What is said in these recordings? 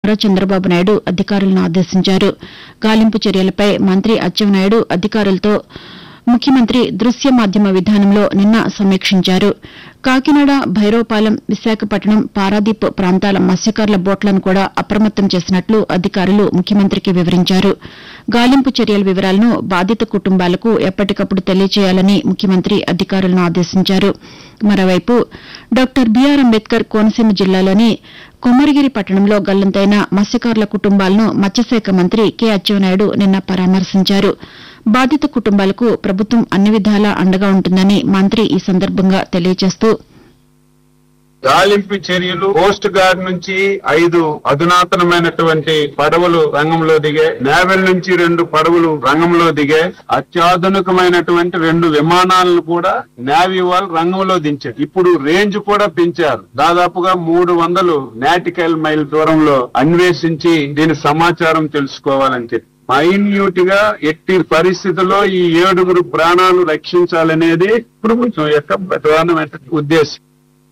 నారా చంద్రబాబు నాయుడు అధికారులను ఆదేశించారు గాలింపు చర్యలపై మంత్రి అచ్చెన్నాయుడు అధికారులతో ముఖ్యమంత్రి దృశ్య మాధ్యమ విధానంలో నిన్న సమీక్షించారు కాకినాడ భైరవపాలెం విశాఖపట్నం పారాదీప్ ప్రాంతాల మత్స్యకారుల బోట్లను కూడా అప్రమత్తం చేసినట్లు అధికారులు ముఖ్యమంత్రికి వివరించారు గాలింపు చర్యల వివరాలను బాధిత కుటుంబాలకు ఎప్పటికప్పుడు తెలియచేయాలని ముఖ్యమంత్రి అధికారులను ఆదేశించారు మరోవైపు డాక్టర్ బీఆర్ అంబేద్కర్ కోనసీమ జిల్లాలోని కొమ్మరిగిరి పట్టణంలో గల్లంతైన మత్స్యకారుల కుటుంబాలను మత్స్యశాఖ మంత్రి కె అచ్చెన్నాయుడు నిన్న పరామర్శించారు బాధిత కుటుంబాలకు ప్రభుత్వం అన్ని విధాలా అండగా ఉంటుందని మంత్రి ఈ సందర్భంగా తెలియజేస్తూ గాలింపు చర్యలు కోస్ట్ గార్డ్ నుంచి ఐదు అధునాతనమైనటువంటి పడవలు రంగంలో దిగాయి నేవల్ నుంచి రెండు పడవలు రంగంలో దిగాయి అత్యాధునికమైనటువంటి రెండు విమానాలను కూడా నేవీ వాళ్ళు రంగంలో దించారు ఇప్పుడు రేంజ్ కూడా పెంచారు దాదాపుగా మూడు వందలు నాటికల్ మైల్ దూరంలో అన్వేషించి దీని సమాచారం తెలుసుకోవాలని చెప్పి మైన్యూట్ గా ఎట్టి పరిస్థితుల్లో ఈ ఏడుగురు ప్రాణాలు రక్షించాలనేది ప్రభుత్వం యొక్క ప్రధానమైన ఉద్దేశం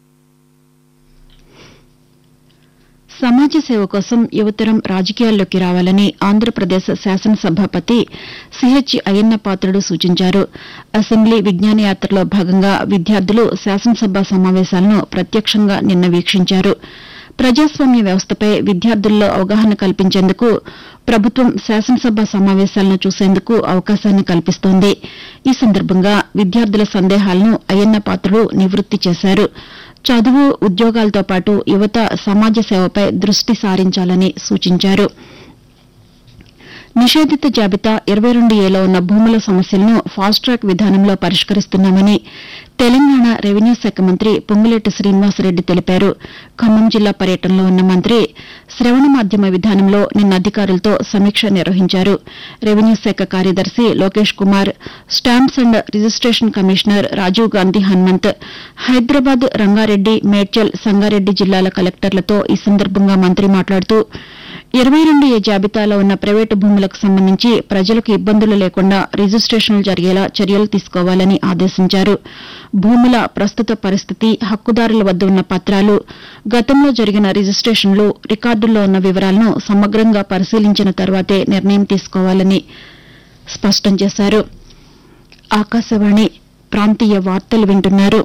సమాజ సేవ కోసం యువతరం రాజకీయాల్లోకి రావాలని ఆంధ్రప్రదేశ్ శాసనసభాపతి సిహెచ్ అయ్యన్న పాత్రుడు సూచించారు అసెంబ్లీ విజ్ఞాన యాత్రలో భాగంగా విద్యార్థులు శాసనసభ సమావేశాలను ప్రత్యక్షంగా నిన్న వీక్షించారు ప్రజాస్వామ్య వ్యవస్థపై విద్యార్థుల్లో అవగాహన కల్పించేందుకు ప్రభుత్వం శాసనసభ సమావేశాలను చూసేందుకు అవకాశాన్ని కల్పిస్తోంది ఈ సందర్భంగా విద్యార్థుల సందేహాలను అయ్యన్న పాత్రుడు నివృత్తి చేశారు చదువు ఉద్యోగాలతో పాటు యువత సమాజ సేవపై దృష్టి సారించాలని సూచించారు నిషేధిత జాబితా ఇరవై రెండు ఏలో ఉన్న భూముల సమస్యలను ఫాస్ట్ ట్రాక్ విధానంలో పరిష్కరిస్తున్నామని తెలంగాణ రెవెన్యూ శాఖ మంత్రి పొంగులేటి శ్రీనివాసరెడ్డి తెలిపారు ఖమ్మం జిల్లా పర్యటనలో ఉన్న మంత్రి శ్రవణ మాధ్యమ విధానంలో నిన్న అధికారులతో సమీక్ష నిర్వహించారు రెవెన్యూ శాఖ కార్యదర్శి Lokesh Kumar stamps and registration commissioner Rajiv Gandhi Hanumanth Hyderabad Rangareddy Medchal Sangareddy జిల్లాల కలెక్టర్లతో ఈ సందర్భంగా మంత్రి మాట్లాడుతూ ఇరవై రెండు ఏ జాబితాలో ఉన్న ప్రైవేటు భూములకు సంబంధించి ప్రజలకు ఇబ్బందులు లేకుండా రిజిస్టేషన్లు జరిగేలా చర్యలు తీసుకోవాలని ఆదేశించారు భూముల ప్రస్తుత పరిస్థితి హక్కుదారుల వద్ద ఉన్న పత్రాలు గతంలో జరిగిన రిజిస్టేషన్లు రికార్డుల్లో ఉన్న వివరాలను సమగ్రంగా పరిశీలించిన తర్వాతే నిర్ణయం తీసుకోవాలని స్పష్టం చేశారు ఆకాశవాణి ప్రాంతీయ వార్తలు వింటున్నారు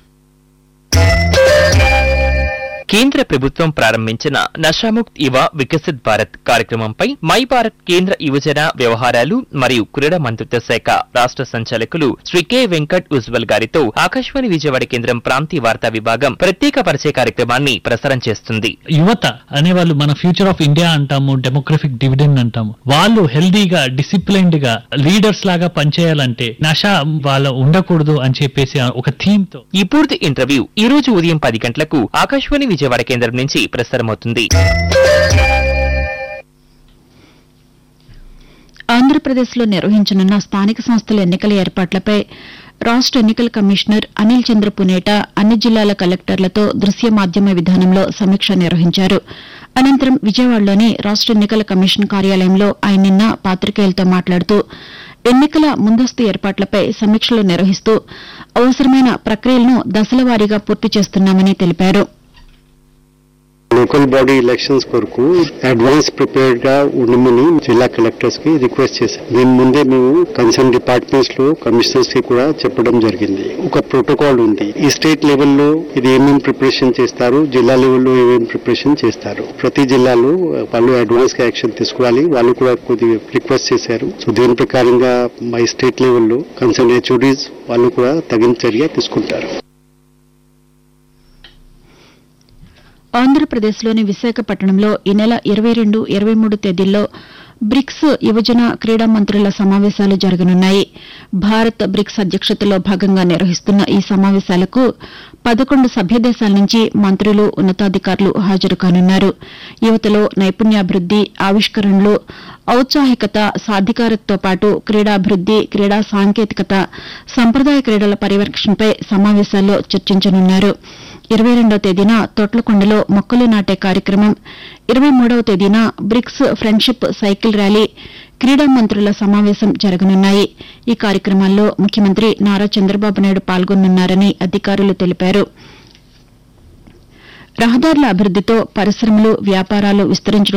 కేంద్ర ప్రభుత్వం ప్రారంభించిన నషాముక్త్ యువ వికసిత్ భారత్ కార్యక్రమంపై మై భారత్ కేంద్ర యువజన వ్యవహారాలు మరియు క్రీడా మంత్రిత్వ శాఖ రాష్ట్ర సంచాలకులు శ్రీ కె వెంకట్ ఉజ్వల్ గారితో ఆకాశవాణి విజయవాడ కేంద్రం ప్రాంతీయ వార్తా విభాగం ప్రత్యేక పరిచయ కార్యక్రమాన్ని ప్రసారం చేస్తుంది యువత అనేవాళ్ళు మన ఫ్యూచర్ ఆఫ్ ఇండియా అంటాము డెమోగ్రఫిక్ డివిడెండ్ అంటాము వాళ్ళు హెల్దీగా డిసిప్లైన్డ్ గా లీడర్స్ లాగా పనిచేయాలంటే నష వాళ్ళ ఉండకూడదు అని చెప్పేసి ఒక థీమ్ తో ఈ పూర్తి ఇంటర్వ్యూ ఈ రోజు ఉదయం పది గంటలకు ఆకాశవాణి విజయవాడ కేంద్రం నుంచి ప్రసారమవుతుంది ఆంధ్రప్రదేశ్లో నిర్వహించనున్న స్థానిక సంస్థల ఎన్నికల ఏర్పాట్లపై రాష్ట ఎన్నికల కమిషనర్ అనిల్ చంద్ర పునేట అన్ని జిల్లాల కలెక్టర్లతో దృశ్య మాధ్యమ విధానంలో సమీక్ష నిర్వహించారు అనంతరం విజయవాడలోని రాష్ట ఎన్నికల కమిషన్ కార్యాలయంలో ఆయన నిన్న పాతికేయులతో మాట్లాడుతూ ఎన్నికల ముందస్తు ఏర్పాట్లపై సమీక్షలు నిర్వహిస్తూ అవసరమైన ప్రక్రియలను దశలవారీగా పూర్తి చేస్తున్నామని తెలిపారు లోకల్ బాడీ ఎలక్షన్స్ కొరకు అడ్వాన్స్ ప్రిపేర్డ్ గా ఉండమని జిల్లా కలెక్టర్స్ కి రిక్వెస్ట్ చేశాం దీని ముందే మేము కన్సర్న్ డిపార్ట్మెంట్స్ లో కమిషనర్స్ కి కూడా చెప్పడం జరిగింది ఒక ప్రోటోకాల్ ఉంది ఈ స్టేట్ లెవెల్లో ఇది ఏమేమి ప్రిపరేషన్ చేస్తారు జిల్లా లెవెల్లో ఏమేమి ప్రిపరేషన్ చేస్తారు ప్రతి జిల్లాలో వాళ్ళు అడ్వాన్స్ గా యాక్షన్ తీసుకోవాలి వాళ్ళు కూడా కొద్దిగా రిక్వెస్ట్ చేశారు సో దీని ప్రకారంగా మై స్టేట్ లెవెల్లో కన్సర్న్ హెచ్ఓడీస్ వాళ్ళు కూడా తగిన చర్య తీసుకుంటారు ఆంధ్రప్రదేశ్లోని విశాఖపట్నంలో ఈ నెల ఇరవై రెండు ఇరవై మూడు తేదీల్లో బ్రిక్స్ యువజన క్రీడా మంత్రుల సమావేశాలు జరగనున్నాయి భారత్ బ్రిక్స్ అధ్యక్షతలో భాగంగా నిర్వహిస్తున్న ఈ సమావేశాలకు పదకొండు సభ్యదేశాల నుంచి మంత్రులు ఉన్నతాధికారులు హాజరు కానున్నారు యువతలో నైపుణ్యాభివృద్ది ఆవిష్కరణలు ఔత్సాహికత సాధికారతతో పాటు క్రీడాభివృద్ది క్రీడా సాంకేతికత సంప్రదాయ క్రీడల పరిరక్షణపై సమావేశాల్లో చర్చించనున్నారు ఇరవై రెండో తేదీన తొట్లకొండలో మొక్కలు నాటే కార్యక్రమం ఇరవై మూడవ తేదీన బ్రిక్స్ ఫ్రెండ్షిప్ సైకిల్ ర్యాలీ క్రీడా మంత్రుల సమావేశం జరగనున్నాయి ఈ కార్యక్రమాల్లో ముఖ్యమంత్రి నారా చంద్రబాబు నాయుడు పాల్గొనున్నారని అధికారులు తెలిపారు రహదారుల అభివృద్దితో పరిశ్రమలు వ్యాపారాలు విస్తరించడం